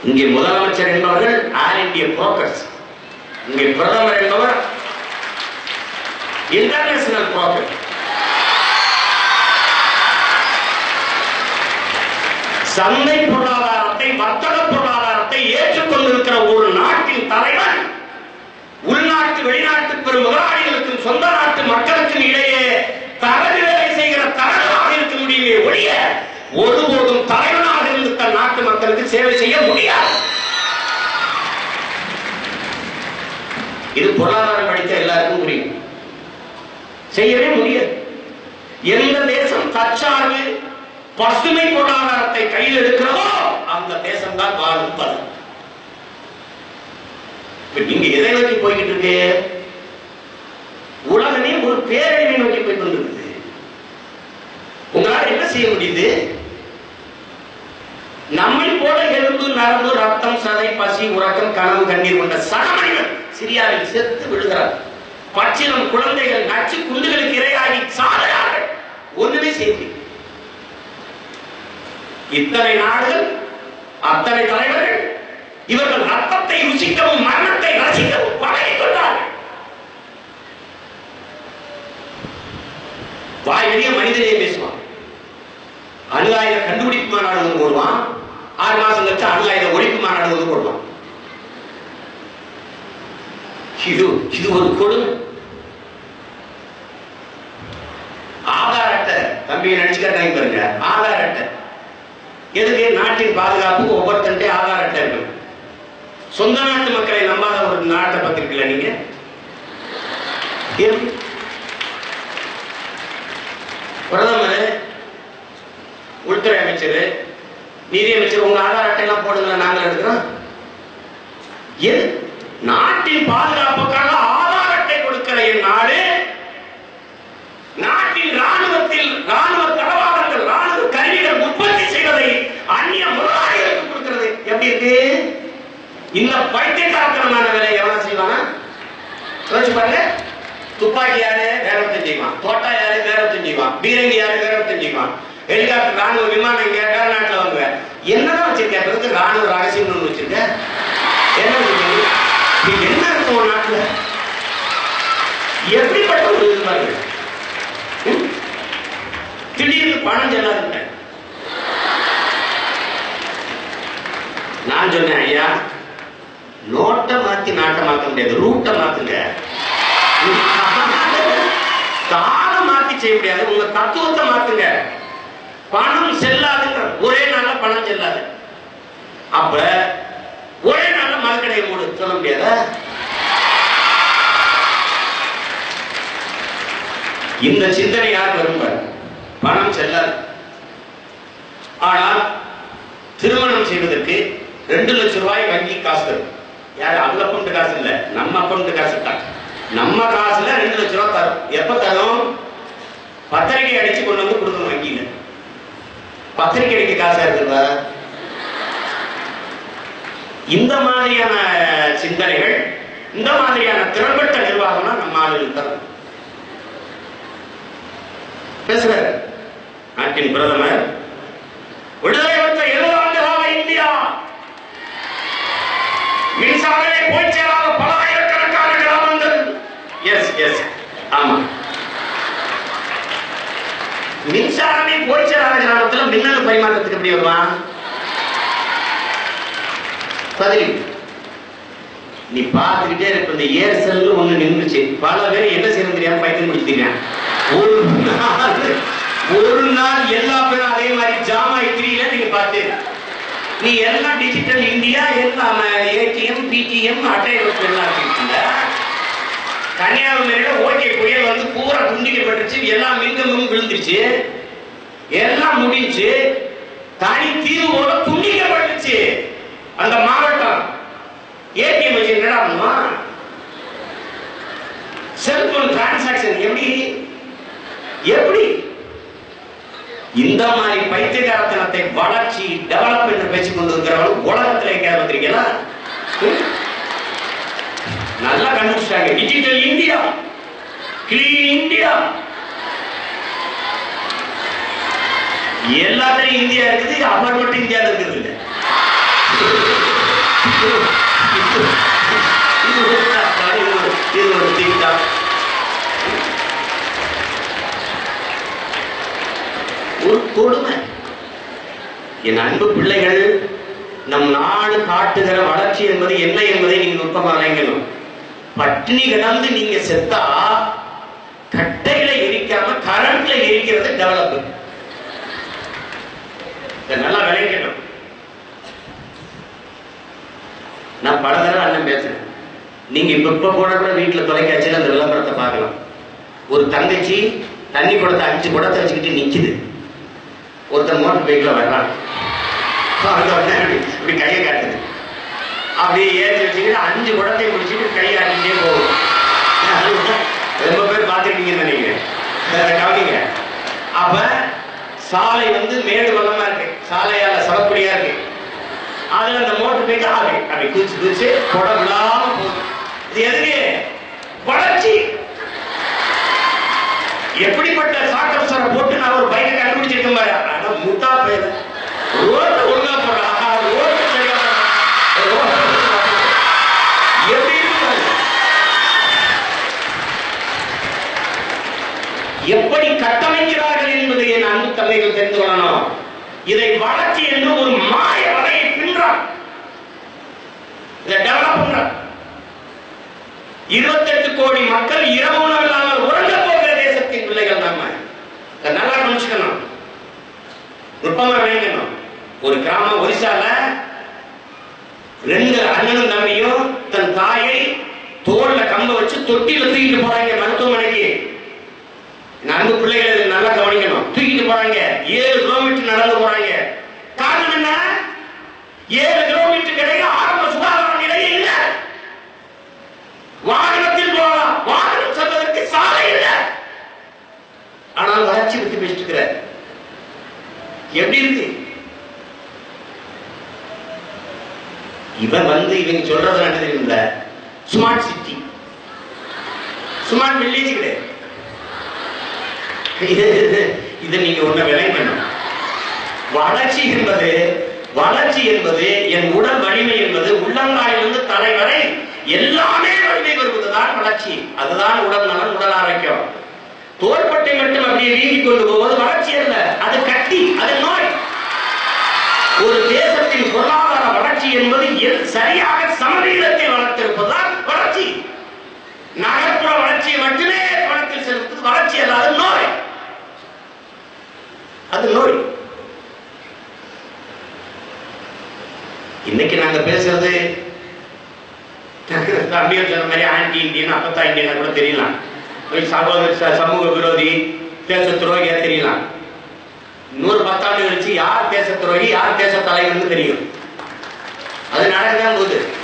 இங்கே முதலமைச்சர் என்பவர்கள் ஆல் இந்திய புரோக்கர்ஸ் இங்கே பிரதமர் என்பவர் இன்டர்நேஷனல் புரோக்கர் சந்தை பொருளாதாரத்தை வர்த்தக பொருளாதாரத்தை ஏற்றுக்கொண்டிருக்கிற ஒரு நாட்டின் தலைவன் உள்நாட்டு வெளிநாட்டு பெரும் முதலாளிகளுக்கும் சொந்த நாட்டு மக்களுக்கும் இடையே தரகு வேலை செய்கிற தலைவனாக இருக்க முடியுமே ஒழிய ஒருபோதும் தலைவனாக இருந்து தன் நாட்டு மக்களுக்கு சேவை செய்ய முடியாது இது பொருளாதாரம் படித்த எல்லாருக்கும் புரியும் செய்யவே முடியாது எந்த தேசம் தற்சார்பு பசுமை பொருளாதாரத்தை கையில் எடுக்கிறதோ அந்த தேசம் தான் வாழும் பலம் இப்ப நீங்க எதை நோக்கி போய்கிட்டு இருக்கு உலகமே ஒரு பேரழிவை நோக்கி போய் கொண்டிருக்குது உங்களால என்ன செய்ய முடியுது நம்மை போல எலும்பு நரம்பு ரத்தம் சதை பசி உறக்கம் கனவு கண்ணீர் கொண்ட சக மனிதன் சிரியாவில் செத்து விழுகிறார் பச்சிலம் குழந்தைகள் நச்சு குண்டுகளுக்கு இரையாகி சாகிறார்கள் ஒண்ணுமே செய்ய முடியும் இத்தனை நாடுகள் அத்தனை தலைவர்கள் இவர்கள் ரத்தத்தை ருசிக்கவும் மரணத்தை ரசிக்கவும் பழகிக் கொண்டார்கள் வாய் வெளிய மனிதனே பேசுவான் அணு ஆயுத கண்டுபிடிப்பு மாநாடு ஒன்று போடுவான் ஆறு மாசம் கழிச்சு அணு ஆயுத ஒழிப்பு மாநாடு ஒன்று போடுவான் இது இது ஒரு கொடுமை ஆதார் அட்டை தம்பியை நினைச்சுக்காட்டாங்க பாருங்க ஆதார் அட்டை எதுக்கு நாட்டின் பாதுகாப்புக்கு ஒவ்வொருத்தன்ட்டே ஆதார் அட்டை இருக்கும் சொந்த நாட்டு மக்களை நம்பாத ஒரு நாட்டை பார்த்திருக்கல நீங்க ஏன்? பிரதமர் உள்துறை அமைச்சர் நிதி அமைச்சர் உங்க ஆதார் அட்டை எல்லாம் போடுங்க நாங்கள் எடுக்கிறோம் எது நாட்டின் பாதுகாப்புக்காக ஆதார் அட்டை கொடுக்கிற என் நாடு நாட்டின் ராணுவத்தில் ராணுவ தளவாடங்கள் ராணுவ கருவிகள் உற்பத்தி செய்வதை அந்நிய முதலாளிகளுக்கு கொடுக்கிறது எப்படி இருக்கு இந்த பைத்தியக்காரத்தனமான வேலை எவனா செய்வானா யோசிச்சு பாருங்க துப்பாக்கி யாரு வேற ஒருத்தன் செய்வான் தோட்டா யாரு வேற ஒருத்தன் செய்வான் பீரங்கி யாரு வேற ஒருத்தன் செய்வான் ஹெலிகாப்டர் ராணுவ விமானம் இங்க வேற நாட்டுல வாங்குவ என்னதான் வச்சிருக்க பிறகு ராணுவ ரகசியம் ஒண்ணு வச்சிருக்க என்ன வச்சிருக்க நீ என்ன இருக்கும் ஒரு நாட்டுல எப்படிப்பட்ட ஒரு இது பாருங்க ம்? திடீர்னு பணம் செல்லாதுங்க நான் சொன்னேன் ஐயா நோட்டை மாத்தி நாட்டை மாத்த முடியாது ரூட்டை மாத்துங்க காலை மாத்தி செய்ய முடியாது உங்க தத்துவத்தை மாத்துங்க பணம் செல்லாதுங்க ஒரே நாள்ல பணம் செல்லாது அப்ப ஒரே நாள்ல மதுக்கடையை மூடு சொல்ல முடியாதா இந்த சிந்தனை யார் விரும்ப பணம் செல்லாது ஆனால் திருமணம் செய்வதற்கு ரெண்டு லட்சம் ரூபாய் வங்கி காசு தரும் யாரு அவங்க அக்கௌண்ட் காசு இல்ல நம்ம அக்கௌண்ட் காசு தான் நம்ம காசுல ரெண்டு லட்சம் ரூபாய் தரும் எப்ப தரும் பத்திரிக்கை அடிச்சு கொண்டு வந்து கொடுக்கணும் வங்கியில பத்திரிக்கை அடிக்க காசா இருக்குதா இந்த மாதிரியான சிந்தனைகள் இந்த மாதிரியான திறன்பட்ட நிர்வாகம்னா நம்ம ஆளுகளுக்கு தரும் பேசுறாரு நாட்டின் பிரதமர் விடுதலை பெற்ற எழுபது ஆண்டு கால இந்தியா மின்சாரமே போய் சேராத பல ஆயிரக்கணக்கான கிராமங்கள் எஸ் எஸ் ஆமா மின்சாரமே போய் சேராத கிராமத்துல மின்னணு பரிமாற்றத்துக்கு எப்படி வருவான் பதில் நீ பார்த்துக்கிட்டே இருப்ப இந்த ஏர்செல் ஒண்ணு நின்றுச்சு பல பேர் என்ன செய்யணும் தெரியாம பைத்தியம் முடிச்சுட்டீங்க ஒரு நாள் ஒரு நாள் எல்லா பேரும் அதே மாதிரி ஜாமா திரியில நீங்க பார்த்து நீ எல்லாம் டிஜிட்டல் இந்தியா எல்லாம் ஏடிஎம் பிடிஎம் அட்டை வச்சு எல்லாம் வச்சிருக்கீங்க கன்னியாகுமரியில ஓகே புயல் வந்து பூரா துண்டிக்கப்பட்டுச்சு எல்லாம் மின்கம்பமும் விழுந்துருச்சு எல்லாம் முடிஞ்சு தனி தீர்வோட துண்டிக்கப்பட்டுச்சு அந்த மாவட்டம் ஏடிஎம் வச்சு என்னடா பண்ணுமா செல்போன் டிரான்சாக்சன் எப்படி எப்படி இந்த மாதிரி பைத்தியகாரத்தனத்தை வளர்ச்சி டெவலப் என்று பேசிக் கொண்டிருக்கிறவர்கள் உலகத்தில் எங்க வந்திருக்கீங்களா ம்? நல்லா கண்டுபிடிச்சாங்க டிஜிட்டல் இந்தியா கிளீன் இந்தியா எல்லாத்துலயும் இந்தியா இருக்குது அவர் மட்டும் இந்தியா இருக்குது இல்ல என் அன்பு பிள்ளைகள் நம் நாடு காட்டுகிற வளர்ச்சி என்பது என்ன என்பதை நீங்க நுட்பமா விளங்கணும் பட்டினி கிடந்து நீங்க செத்தா கட்டையில எரிக்காம கரண்ட்ல எரிக்கிறது டெவலப் இதை நல்லா விளங்கணும் நான் பல தடவை அண்ணன் பேசுறேன் நீங்க இப்ப இப்ப கூட கூட வீட்டுல தொலைக்காட்சியில அந்த விளம்பரத்தை பார்க்கலாம் ஒரு தங்கச்சி தண்ணி குடத்தை அஞ்சு குடத்தை வச்சுக்கிட்டு நிக்குது ஒருத்தன் மோட்டர் பைக்ல வர்றான் அந்த உடனே இப்படி இப்படி கையை காட்டுது அப்படியே ஏற்றி வச்சுக்கிட்டு அஞ்சு குடத்தை பிடிச்சிட்டு கை காட்டிக்கிட்டே போகும் ரொம்ப பேர் பார்த்துருக்கீங்கன்னு நினைக்கிறேன் அதை கவனிங்க அப்ப சாலை வந்து மேடு பள்ளமா இருக்கு சாலையால சவப்படியா இருக்கு அதுல அந்த மோட்டர் பைக் அப்படி அப்படி குதிச்சு குதிச்சு குடம் விழாம போகுது இது எதுக்கு வளர்ச்சி எப்படிப்பட்ட சாக்கப்சரை போட்டு நான் ஒரு பைக்கை கண்டுபிடிச்சிருக்கேன் பாரு ஆனா முட்டா பேர் ரோட்டு ஒழுங்கா போடுறா ரோட்டு சரியா போடுறா. ரோட்டு ஒழுங்கா போடுறா. எப்படி இருக்கு பாரு. எப்படி கட்டமைக்கிறார்கள் என்பதை என் அன்பு தந்தைகள் தெரிந்து கொள்ளணும் இதை வளர்ச்சி என்று ஒரு மாய வலையை பின்றான் இதை டெவலப் பண்றான் இருபத்தெட்டு கோடி மக்கள் இரவு உணவு இல்லாமல் உறங்க போகிற தேசத்தின் பிள்ளைகள் நாம இதை நல்லா கவனிச்சுக்கணும் நுட்பமா விளங்கணும் ஒரு கிராமம் ஒரிசால ரெண்டு அண்ணனும் தம்பியும் தன் தாயை தோல்ல கம்ப வச்சு தொட்டில தூக்கிட்டு போறாங்க மருத்துவமனைக்கு என் அன்பு பிள்ளைகள் இதை நல்லா கவனிக்கணும் தூக்கிட்டு போறாங்க ஏழு கிலோமீட்டர் நடந்து போறாங்க காரணம் என்ன ஏழு கிலோமீட்டர் கிடையாது ஆரம்ப சுகாதார நிலையம் இல்ல வாகனத்தில் போகலாம் வாகனம் செல்வதற்கு சாலை இல்ல ஆனால் வளர்ச்சி பத்தி பேசிட்டு இருக்கிற எப்படி இருக்கு இவன் வந்து இவங்க சொல்றது என்ன தெரியுமில்ல ஸ்மார்ட் சிட்டி ஸ்மார்ட் வில்லேஜ் கிடையாது இது- இதை நீங்க ஒண்ணு விளங்கணும் வளர்ச்சி என்பது வளர்ச்சி என்பது என் உடல் வலிமை என்பது உள்ளங்காலிலிருந்து தலை வரை எல்லாமே வலிமை பெறுவதுதான் வளர்ச்சி அதுதான் உடல் நலன் உடல் ஆரோக்கியம் தோள்பட்டை மட்டும் அப்படியே வீங்கி கொண்டு போவது வளர்ச்சி அல்ல அது கட்டி அது நோய் ஒரு தேசத்தின் பொருளாதார வளர்ச்சி என்பது எல்- சரியாக சமவீதத்தில் வளர்த்திருப்பதுதான் வளர்ச்சி நகர்ப்புற வளர்ச்சியை மட்டுமே பணத்தில் செலுத்துவது வளர்ச்சி அல்ல அது நோய் அது நோய் இன்னைக்கு நாங்க பேசுறது தம்பியர் சொன்ன மாதிரி ஆன்டி இந்தியன் அப்பத்தா இந்தியன் கூட தெரியலாம் ஒரு சகோதர ச- சமூக விரோதி தேச துரோகியா தெரியலாம் இன்னொரு பத்தாண்டு கழிச்சு யார் தேச துரோகி யார் தேச தலைவர்னு தெரியும் அது நடக்கதான் போகுது